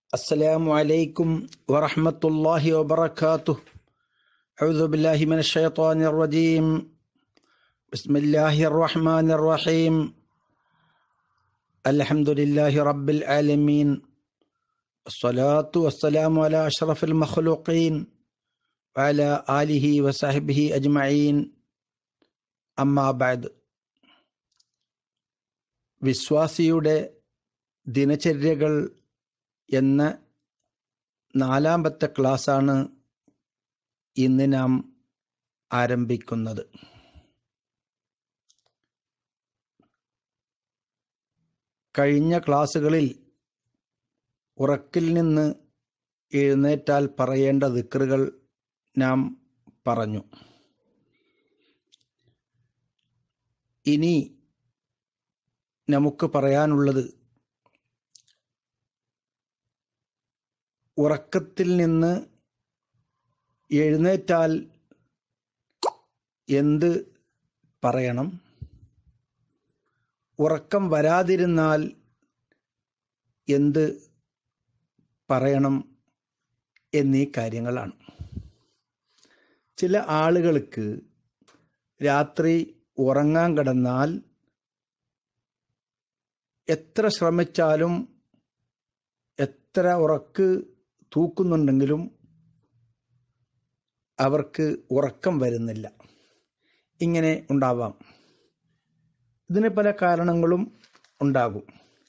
السلام عليكم ورحمة الله وبركاته أعوذ بالله من الشيطان الرجيم بسم الله الرحمن الرحيم الحمد لله رب العالمين الصلاة والسلام على أشرف المخلوقين وعلى آله وصحبه أجمعين أما بعد വിശ്വാസിയുടെ ദിനചര്യകൾ എന്ന നാലാമത്തെ ക്ലാസ്സാണ് ഇന്ന് നാം ആരംഭിക്കുന്നത് കഴിഞ്ഞ ക്ലാസ്സുകളിൽ ഉറക്കിൽ നിന്ന് എഴുന്നേറ്റാൽ പറയേണ്ട ദിക്റുകൾ നാം പറഞ്ഞു ഇനി നമുക്ക് പറയാനുള്ളത് ഉറക്കത്തിൽ നിന്ന് എഴുന്നേറ്റാൽ എന്ത് പറയണം ഉറക്കം വരാതിരുന്നാൽ എന്ത് പറയണം എന്നീ കാര്യങ്ങളാണ് ചില ആളുകൾക്ക് രാത്രി ഉറങ്ങാൻ കിടന്നാൽ എത്ര ശ്രമിച്ചാലും എത്ര ഉറക്ക് തൂക്കുന്നുണ്ടെങ്കിലും അവർക്ക് ഉറക്കം വരുന്നില്ല ഇങ്ങനെ ഉണ്ടാവാം ഇതിന് പല കാരണങ്ങളും ഉണ്ടാകും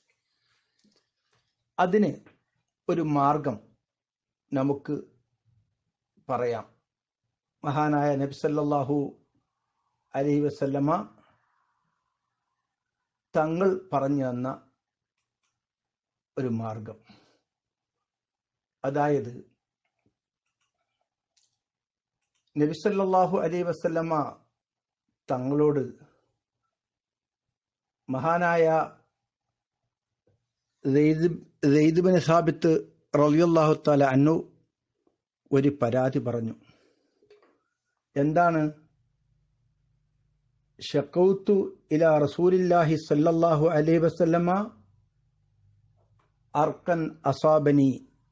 അതിന് ഒരു മാർഗം നമുക്ക് പറയാം മഹാനായ നബ്സല്ലാഹു അലൈഹി വസല്ലമ തങ്ങൾ പറഞ്ഞു തന്ന ഒരു മാർഗം അതായത് നബിസല്ലാഹു അലൈ വസല്ലമ്മ തങ്ങളോട് മഹാനായ ബിൻ സാബിത്ത് റലിയല്ലാഹു താല അന്നു ഒരു പരാതി പറഞ്ഞു എന്താണ് ഷക്കൗത്തു ഇല റസൂലില്ലാഹി സല്ലല്ലാഹു അലൈഹി വസല്ലമ അർക്കൻ അസാബനി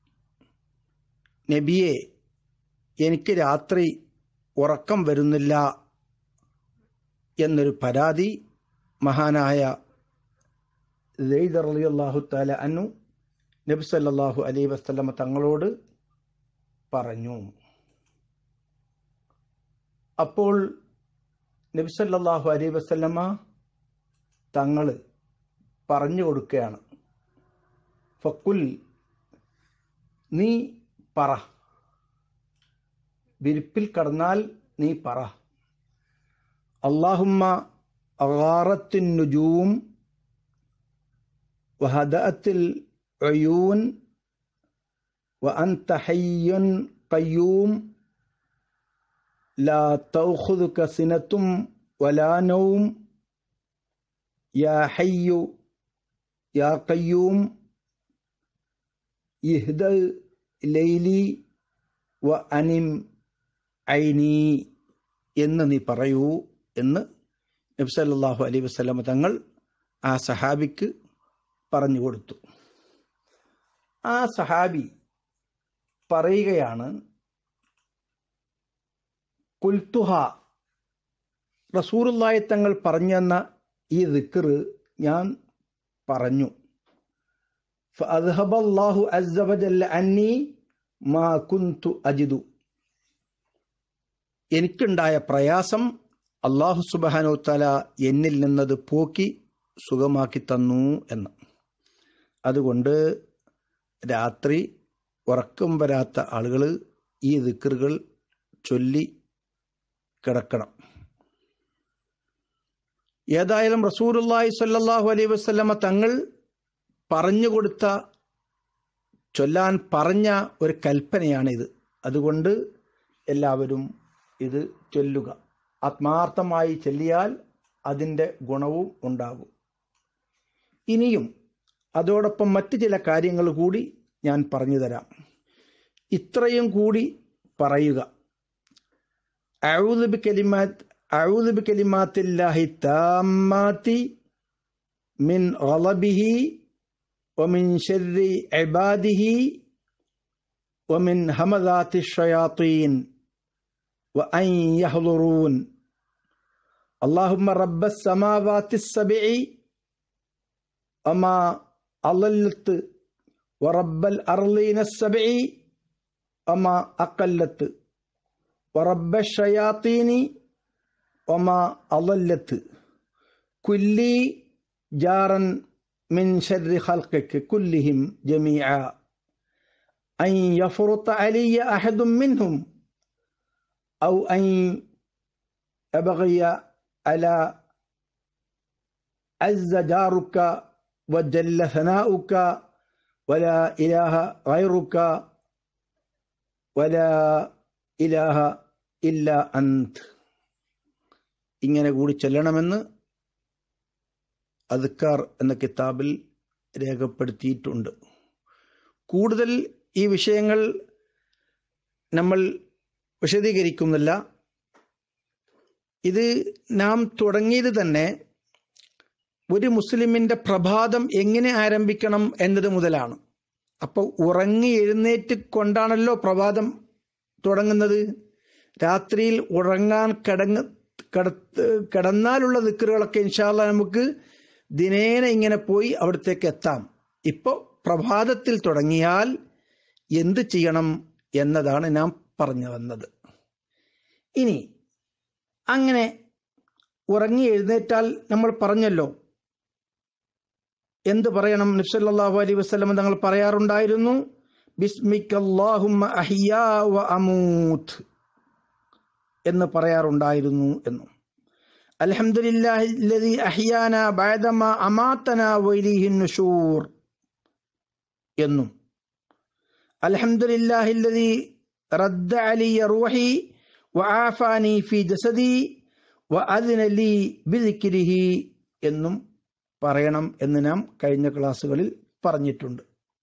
നബിയെ എനിക്ക് രാത്രി ഉറക്കം വരുന്നില്ല എന്നൊരു പരാതി മഹാനായ അലി അള്ളാഹു താല അന്നു നബി സല്ലാഹു അലൈ വസ്ലമ തങ്ങളോട് പറഞ്ഞു അപ്പോൾ നബി സല്ലാഹു അലൈ വസ്ലമ തങ്ങൾ പറഞ്ഞു കൊടുക്കുകയാണ് ഫക്കുൽ നീ പറ വിരിപ്പിൽ കടന്നാൽ നീ പറ അള്ളാഹുമ്മ അഗാറത്തിൻ നുജൂം വഹദഅത്തിൽ അയൂൻ وأنت حي قيوم لا تأخذك سنة ولا نوم يا حي يا قيوم ഇഹ്ദ ലൈലി വ അനിം ഐനി എന്ന് നീ പറയൂ എന്ന് നബ്സല്ലാഹു അലൈ വസ്ലമ തങ്ങൾ ആ സഹാബിക്ക് പറഞ്ഞു കൊടുത്തു ആ സഹാബി പറയുകയാണ് കുൽത്തുഹ റസൂറുല്ലായി തങ്ങൾ പറഞ്ഞു തന്ന ഈ ദിക്കർ ഞാൻ പറഞ്ഞു فأذهب الله عز وجل عني ما كنت أجد എനിക്കുണ്ടായ പ്രയാസം അള്ളാഹു സുബാനോ തല എന്നിൽ നിന്നത് പോക്കി സുഖമാക്കി തന്നു എന്ന് അതുകൊണ്ട് രാത്രി ഉറക്കം വരാത്ത ആളുകൾ ഈ ദിക്കറുകൾ ചൊല്ലി കിടക്കണം ഏതായാലും റസൂലുല്ലാഹി സ്വല്ലല്ലാഹു അലൈഹി വസല്ലമ തങ്ങൾ പറഞ്ഞു കൊടുത്ത ചൊല്ലാൻ പറഞ്ഞ ഒരു കൽപ്പനയാണിത് അതുകൊണ്ട് എല്ലാവരും ഇത് ചൊല്ലുക ആത്മാർത്ഥമായി ചൊല്ലിയാൽ അതിൻ്റെ ഗുണവും ഉണ്ടാകും ഇനിയും അതോടൊപ്പം മറ്റ് ചില കാര്യങ്ങൾ കൂടി ഞാൻ പറഞ്ഞു തരാം ഇത്രയും കൂടി പറയുക ഔദുബ് കലിമാത്ത് ഔദുബ് കലിമാത്തില്ലാഹി താമാത്തി മിൻ ഗളബിഹി ومن شر عباده ومن همذات الشياطين وأن يحضرون اللهم رب السماوات السبع وما أضلت ورب الأرضين السبع وما أقلت ورب الشياطين وما أضلت كلي جارا من شر خلقك كلهم جميعا أن يفرط علي أحد منهم أو أن أبغي على عز جارك وجل ثناؤك ولا إله غيرك ولا إله إلا أنت ഇങ്ങനെ കൂടി ചെല്ലണമെന്ന് അദ്ക്കാർ എന്ന കിതാബിൽ രേഖപ്പെടുത്തിയിട്ടുണ്ട് കൂടുതൽ ഈ വിഷയങ്ങൾ നമ്മൾ വിശദീകരിക്കുന്നില്ല ഇത് നാം തുടങ്ങിയത് തന്നെ ഒരു മുസ്ലിമിന്റെ പ്രഭാതം എങ്ങനെ ആരംഭിക്കണം എന്നത് മുതലാണ് അപ്പോൾ ഉറങ്ങി എഴുന്നേറ്റ് കൊണ്ടാണല്ലോ പ്രഭാതം തുടങ്ങുന്നത് രാത്രിയിൽ ഉറങ്ങാൻ കിടങ്ങ് കിടത്ത് കിടന്നാലുള്ള ദിക്കറുകളൊക്കെ ഇൻഷാല്ല നമുക്ക് ദിനേന ഇങ്ങനെ പോയി അവിടത്തേക്ക് എത്താം ഇപ്പോൾ പ്രഭാതത്തിൽ തുടങ്ങിയാൽ എന്ത് ചെയ്യണം എന്നതാണ് നാം പറഞ്ഞു വന്നത് ഇനി അങ്ങനെ ഉറങ്ങി എഴുന്നേറ്റാൽ നമ്മൾ പറഞ്ഞല്ലോ എന്ത് പറയണം നബ്സല്ലാഹു അലൈ വസ്ലം തങ്ങൾ പറയാറുണ്ടായിരുന്നു ബിസ്മിക്കല്ലാഹുമ്മ അഹിയാ വ അമൂത്ത് എന്ന് പറയാറുണ്ടായിരുന്നു എന്നും അൽഹംദുലില്ലാഹില്ലദി അഹിയാന ബഅദമ അമാതന വൈലിഹിൻ നുഷൂർ എന്നും അൽഹംദുലില്ലാഹില്ലദി റദ്ദ അലിയ റൂഹി വആഫാനി ഫി ജസദി വഅദ്ന ലി ബിദിക്രിഹി എന്നും പറയണം എന്ന് നാം കഴിഞ്ഞ ക്ലാസ്സുകളിൽ പറഞ്ഞിട്ടുണ്ട്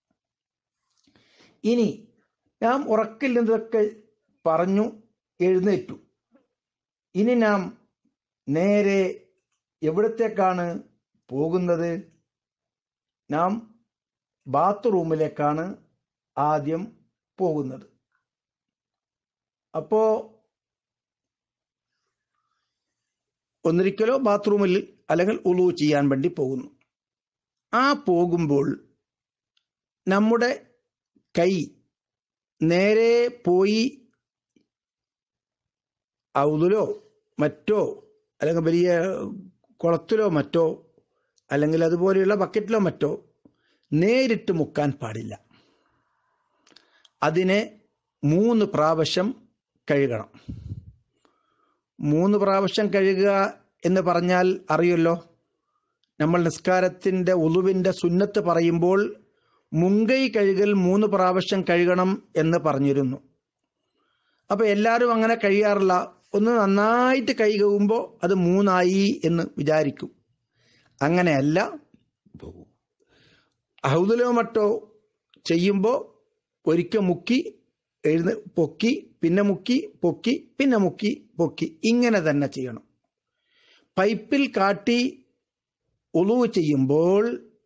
ഇനി നാം ഉറക്കിൽ നിന്നതൊക്കെ പറഞ്ഞു എഴുന്നേറ്റു ഇനി നാം നേരെ എവിടത്തേക്കാണ് പോകുന്നത് നാം ബാത്റൂമിലേക്കാണ് ആദ്യം പോകുന്നത് അപ്പോ ഒന്നിരിക്കലോ ബാത്റൂമിൽ അല്ലെങ്കിൽ ഉളു ചെയ്യാൻ വേണ്ടി പോകുന്നു ആ പോകുമ്പോൾ നമ്മുടെ കൈ നേരെ പോയി ഔതിലോ മറ്റോ അല്ലെങ്കിൽ വലിയ കുളത്തിലോ മറ്റോ അല്ലെങ്കിൽ അതുപോലെയുള്ള ബക്കറ്റിലോ മറ്റോ നേരിട്ട് മുക്കാൻ പാടില്ല അതിനെ മൂന്ന് പ്രാവശ്യം കഴുകണം മൂന്ന് പ്രാവശ്യം കഴുകുക എന്ന് പറഞ്ഞാൽ അറിയല്ലോ നമ്മൾ നിസ്കാരത്തിൻ്റെ ഉളുവിൻ്റെ സുന്നത്ത് പറയുമ്പോൾ മുങ്കൈ കഴുകൽ മൂന്ന് പ്രാവശ്യം കഴുകണം എന്ന് പറഞ്ഞിരുന്നു അപ്പൊ എല്ലാവരും അങ്ങനെ കഴിയാറില്ല ഒന്ന് നന്നായിട്ട് കൈ കഴുകുമ്പോൾ അത് മൂന്നായി എന്ന് വിചാരിക്കും അങ്ങനെയല്ല ഔദലോ മറ്റോ ചെയ്യുമ്പോൾ ഒരിക്കൽ മുക്കി എഴുന്ന പൊക്കി പിന്നെ മുക്കി പൊക്കി പിന്നെ മുക്കി പൊക്കി ഇങ്ങനെ തന്നെ ചെയ്യണം പൈപ്പിൽ കാട്ടി ഒളുവ് ചെയ്യുമ്പോൾ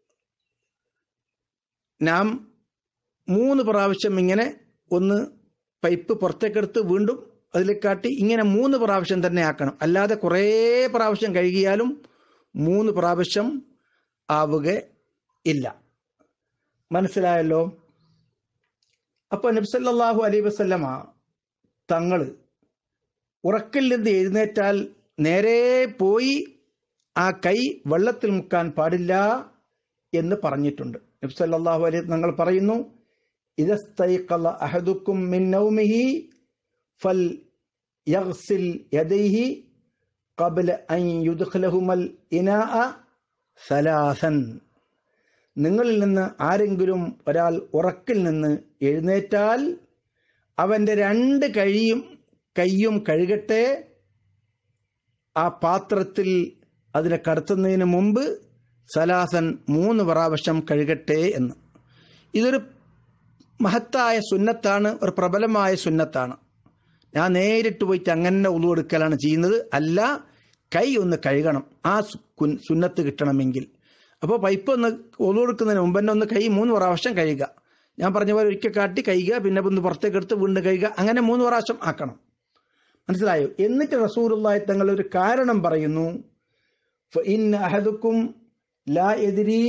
നാം മൂന്ന് പ്രാവശ്യം ഇങ്ങനെ ഒന്ന് പൈപ്പ് പുറത്തേക്കെടുത്ത് വീണ്ടും അതിൽ കാട്ടി ഇങ്ങനെ മൂന്ന് പ്രാവശ്യം തന്നെ ആക്കണം അല്ലാതെ കുറേ പ്രാവശ്യം കഴുകിയാലും മൂന്ന് പ്രാവശ്യം ആവുക ഇല്ല മനസ്സിലായല്ലോ അപ്പൊ നബ്സല്ലാഹു അലൈ വസ്ല്ലമ തങ്ങള് ഉറക്കിൽ നിന്ന് എഴുന്നേറ്റാൽ നേരെ പോയി ആ കൈ വെള്ളത്തിൽ മുക്കാൻ പാടില്ല എന്ന് പറഞ്ഞിട്ടുണ്ട് നബ്സല്ലാഹു അലൈഹി തങ്ങൾ പറയുന്നു ഇതസ്തൈഖല അഹദുക്കും മിൻ നൗമിഹി ഫൽ യഗ്സിൽ യദൈഹി ഖബ്ല അൻ യുദ്ഖലഹുമൽ ഇനാഅ സലാസൻ നിങ്ങളിൽ നിന്ന് ആരെങ്കിലും ഒരാൾ ഉറക്കിൽ നിന്ന് എഴുന്നേറ്റാൽ അവൻ്റെ രണ്ട് കഴിയും കൈയും കഴുകട്ടെ ആ പാത്രത്തിൽ അതിനെ കടത്തുന്നതിന് മുമ്പ് സലാസൻ മൂന്ന് പ്രാവശ്യം കഴുകട്ടെ എന്ന് ഇതൊരു മഹത്തായ സുന്നത്താണ് ഒരു പ്രബലമായ സുന്നത്താണ് ഞാൻ നേരിട്ട് പോയിട്ട് അങ്ങനെ ഉളു എടുക്കലാണ് ചെയ്യുന്നത് അല്ല കൈ ഒന്ന് കഴുകണം ആ സുന്നത്ത് കിട്ടണമെങ്കിൽ അപ്പോൾ പൈപ്പ് ഒന്ന് ഒതുകൊടുക്കുന്നതിന് മുമ്പ് തന്നെ ഒന്ന് കൈ മൂന്ന് പ്രാവശ്യം കഴുകുക ഞാൻ പറഞ്ഞ പോലെ ഒരിക്കൽ കാട്ടി കഴുകുക പിന്നെ ഒന്ന് പുറത്തേക്ക് എടുത്ത് വീണ്ടും കഴുകുക അങ്ങനെ മൂന്ന് പ്രാവശ്യം ആക്കണം മനസ്സിലായോ എന്നിട്ട് റസൂലുള്ളാഹി തങ്ങൾ ഒരു കാരണം പറയുന്നു ഇൻ അഹദുക്കും ലാ എതിരി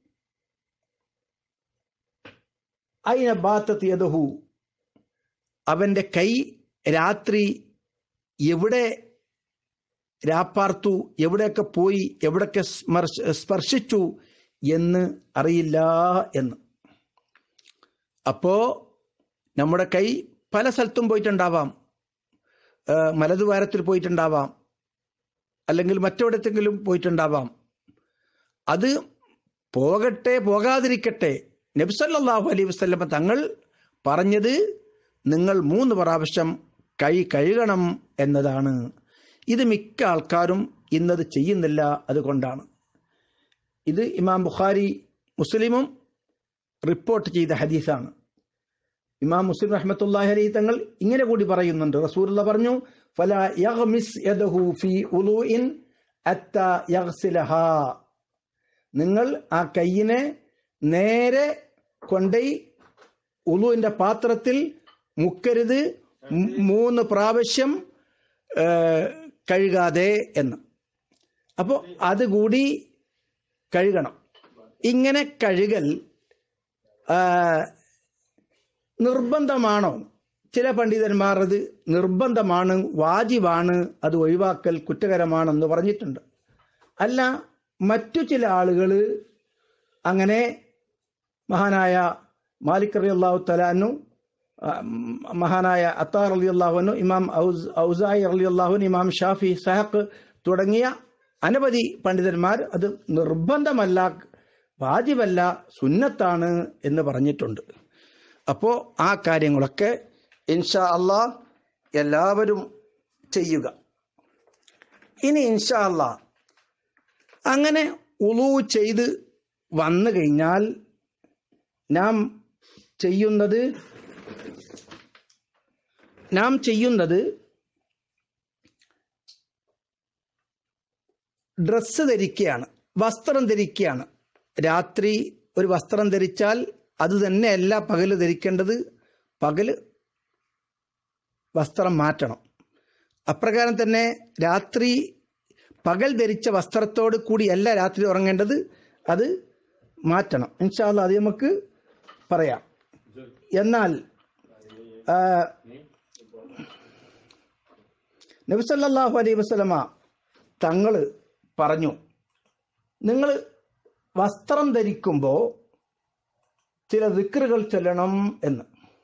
അയിന ബാത്തത്ത് യദഹു അവന്റെ കൈ രാത്രി എവിടെ രാപ്പാർത്തു എവിടെയൊക്കെ പോയി എവിടെയൊക്കെ സ്മർശ- സ്പർശിച്ചു എന്ന് അറിയില്ല എന്ന് അപ്പോ നമ്മുടെ കൈ പല സ്ഥലത്തും പോയിട്ടുണ്ടാവാം ആ, മലദ്വാരത്തിൽ പോയിട്ടുണ്ടാവാം അല്ലെങ്കിൽ മറ്റെവിടത്തെങ്കിലും പോയിട്ടുണ്ടാവാം അത് പോകട്ടെ പോകാതിരിക്കട്ടെ നബ്സല്ലാഹു അലൈഹി വസ്ലമ തങ്ങൾ പറഞ്ഞത് നിങ്ങൾ മൂന്ന് പ്രാവശ്യം കൈ കഴുകണം എന്നതാണ് ഇത് മിക്ക ആൾക്കാരും ഇന്നത് ചെയ്യുന്നില്ല അതുകൊണ്ടാണ് ഇത് ഇമാം ബുഖാരി മുസ്ലിമും റിപ്പോർട്ട് ചെയ്ത ഹദീസാണ് ഇമാം മുസ്ലിം റഹ്മത്തുല്ലാഹി അലൈഹി തങ്ങൾ ഇങ്ങനെ കൂടി പറയുന്നുണ്ട് റസൂലുള്ള പറഞ്ഞു ഫല യഗ്മിസ് യദഹു ഫി ഉളൂഇൻ അത്ത യഗ്സിലഹാ നിങ്ങൾ ആ കയ്യിനെ നേരെ കൊണ്ടയി ഉളുവിന്റെ പാത്രത്തിൽ മുക്കരുത് മൂ- മൂന്ന് പ്രാവശ്യം ഏ, കഴുകാതെ എന്ന് അപ്പോൾ അതുകൂടി കഴുകണം ഇങ്ങനെ കഴുകൽ ആ, നിർബന്ധമാണോ ചില പണ്ഡിതന്മാർ അത് നിർബന്ധമാണ് വാജിബാണ് അത് ഒഴിവാക്കൽ കുറ്റകരമാണെന്ന് പറഞ്ഞിട്ടുണ്ട് അല്ല മറ്റു ചില ആളുകൾ അങ്ങനെ മഹാനായ മാലിക് അലി അള്ളാഹു തലാനു മഹാനായ അത്താർ അലി അള്ളാഹുനു ഇമാം ഔസ് ഔസായി അലി അള്ളാഹുൻ ഇമാം ഷാഫി സഹഖ് തുടങ്ങിയ അനവധി പണ്ഡിതന്മാർ അത് നിർബന്ധമല്ല വാജിബല്ല സുന്നത്താണ് എന്ന് പറഞ്ഞിട്ടുണ്ട് അപ്പോൾ ആ കാര്യങ്ങളൊക്കെ ഇൻഷാ അള്ളാ എല്ലാവരും ചെയ്യുക ഇനി ഇൻഷാ അള്ളാ അങ്ങനെ ഉളു ചെയ്ത് വന്നു കഴിഞ്ഞാൽ നാം ചെയ്യുന്നത് നാം ചെയ്യുന്നത് ഡ്രസ്സ് ധരിക്കുകയാണ് വസ്ത്രം ധരിക്കുകയാണ് രാത്രി ഒരു വസ്ത്രം ധരിച്ചാൽ അത് തന്നെയല്ല പകല് ധരിക്കേണ്ടത് പകല് വസ്ത്രം മാറ്റണം അപ്രകാരം തന്നെ രാത്രി പകൽ ധരിച്ച വസ്ത്രത്തോട് കൂടിയല്ല രാത്രി ഉറങ്ങേണ്ടത് അത് മാറ്റണം ഇൻഷാല്ല അത് നമുക്ക് പറയാം എന്നാൽ ആ, നബിസല്ലാഹു അലൈഹി വസ്ലമ തങ്ങൾ പറഞ്ഞു നിങ്ങൾ വസ്ത്രം ധരിക്കുമ്പോൾ ചില ദിക്റുകൾ ചൊല്ലണം എന്ന്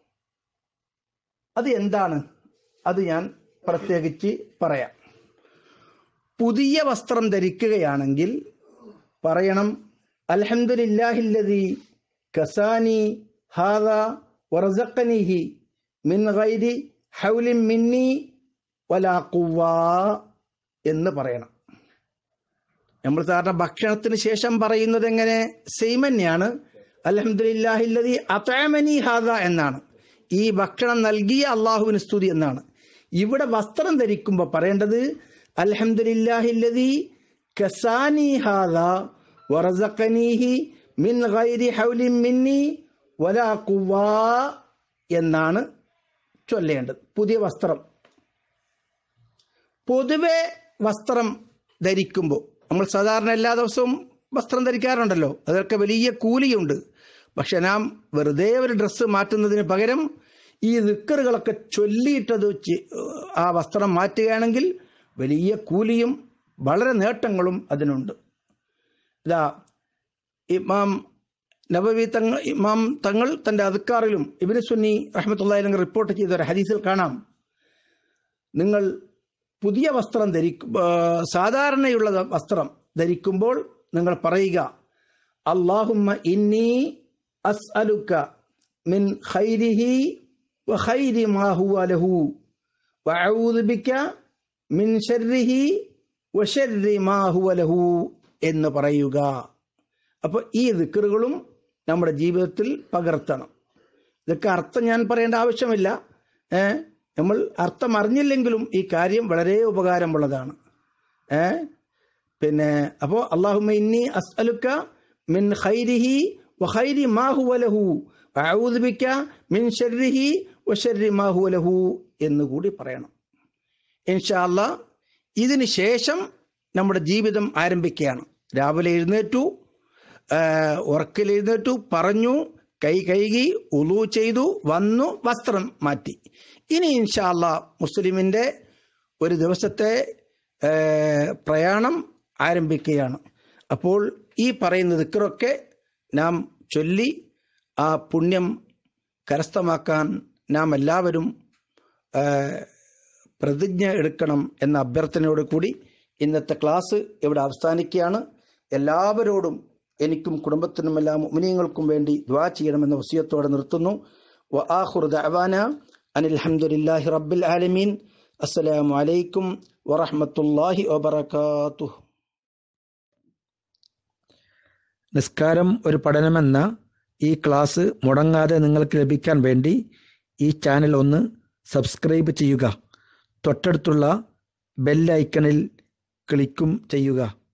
അത് എന്താണ് അത് ഞാൻ പ്രത്യേകിച്ച് പറയാം പുതിയ വസ്ത്രം ധരിക്കുകയാണെങ്കിൽ പറയണം അൽഹംദുലില്ലാഹില്ലദി കസാനി ഹാദ വറസഖനിഹി മിൻ ഗൈരി ഹൗലിൻ മിന്നി വലാ ഖുവ്വ എന്ന് പറയണം നമ്മൾ സാധാരണ ഭക്ഷണത്തിന് ശേഷം പറയുന്നത് എങ്ങനെ സെയിം തന്നെയാണ് അലഹദില്ലാഹില്ലതി അതാമനി ഹാദ എന്നാണ് ഈ ഭക്ഷണം നൽകിയ അള്ളാഹുവിന് സ്തുതി എന്നാണ് ഇവിടെ വസ്ത്രം ധരിക്കുമ്പോൾ പറയേണ്ടത് അൽഹംദുലില്ലാഹില്ലതി കസാനി ഹാദ വറസഖനീഹി മിൻ ഗൈരി ഹൗലിൻ മിന്നി വലാ ഖുവ്വ എന്നാണ് ചൊല്ലേണ്ടത് പുതിയ വസ്ത്രം പൊതുവെ വസ്ത്രം ധരിക്കുമ്പോൾ നമ്മൾ സാധാരണ എല്ലാ ദിവസവും വസ്ത്രം ധരിക്കാറുണ്ടല്ലോ അതൊക്കെ വലിയ കൂലിയുണ്ട് പക്ഷെ നാം വെറുതെ ഒരു ഡ്രസ്സ് മാറ്റുന്നതിന് പകരം ഈ ദിക്കറുകളൊക്കെ ചൊല്ലിയിട്ടത് ചെ- ആ വസ്ത്രം മാറ്റുകയാണെങ്കിൽ വലിയ കൂലിയും വളരെ നേട്ടങ്ങളും അതിനുണ്ട് ഇതാ ഇമാം നബവി തങ്ങൾ ഇമാം തങ്ങൾ തന്റെ അധികാറിലും ഇബിന് സുന്നി റഹ്മത്തുള്ളാഹിലും റിപ്പോർട്ട് ചെയ്ത ഒരു ഹദീസിൽ കാണാം നിങ്ങൾ പുതിയ വസ്ത്രം ധരിക്കും സാധാരണയുള്ള വസ്ത്രം ധരിക്കുമ്പോൾ നിങ്ങൾ പറയുക അള്ളാഹുമ്മ ഇന്നി അസ്അലുക മിൻ ഖൈരിഹി വഖൈരി മാ ഹുവ ലഹു വഅഊദു ബിക മിൻ ശർരിഹി വശർരി മാ ഹുവ ലഹു എന്ന് പറയുക അപ്പോൾ ഈ ദിക്റുകളും നമ്മുടെ ജീവിതത്തിൽ പകർത്തണം ഇതൊക്കെ അർത്ഥം ഞാൻ പറയേണ്ട ആവശ്യമില്ല ഏ നമ്മൾ അർത്ഥം അറിഞ്ഞില്ലെങ്കിലും ഈ കാര്യം വളരെ ഉപകാരമുള്ളതാണ് ഏ പിന്നെ അപ്പോൾ അള്ളാഹുമ്മ ഇന്നി അസ്അലുക്ക മിൻ ഖൈരിഹി വഖൈരി മാ ഹുവ ലഹു വഅഊദു ബിക മിൻ ശർരിഹി വശർരി മാ ഹുവ ലഹു എന്ന് കൂടി പറയണം ഇൻഷാ അല്ലാ ഇതിന് ശേഷം നമ്മുടെ ജീവിതം ആരംഭിക്കുകയാണ് രാവിലെ എഴുന്നേറ്റു ഉറക്കിൽ എഴുന്നേറ്റു പറഞ്ഞു കൈ കഴുകി ഉളു ചെയ്തു വന്നു വസ്ത്രം മാറ്റി ഇനി ഇൻഷാല്ല മുസ്ലിമിൻ്റെ ഒരു ദിവസത്തെ പ്രയാണം ആരംഭിക്കുകയാണ് അപ്പോൾ ഈ പറയുന്ന ദിക്കറൊക്കെ നാം ചൊല്ലി ആ പുണ്യം കരസ്ഥമാക്കാൻ നാം എല്ലാവരും പ്രതിജ്ഞ എടുക്കണം എന്ന അഭ്യർത്ഥനയോട് കൂടി ഇന്നത്തെ ക്ലാസ് ഇവിടെ അവസാനിക്കുകയാണ് എല്ലാവരോടും എനിക്കും കുടുംബത്തിനുമെല്ലാം മുനിയങ്ങൾക്കും വേണ്ടി ദ്വാ ചെയ്യണമെന്ന വസിയത്തോടെ നിർത്തുന്നു വ ആഖുറു ദഅവാന അനിൽ ഹംദുലില്ലാഹി റബ്ബിൽ ആലമീൻ അസ്സലാമു അലൈക്കും വറഹ്മത്തുള്ളാഹി വബറകാതുഹു നിസ്കാരം ഒരു പഠനമെന്ന ഈ ക്ലാസ് മുടങ്ങാതെ നിങ്ങൾക്ക് ലഭിക്കാൻ വേണ്ടി ഈ ചാനൽ ഒന്ന് സബ്സ്ക്രൈബ് ചെയ്യുക തൊട്ടടുത്തുള്ള ബെൽ ഐക്കണിൽ ക്ലിക്കും ചെയ്യുക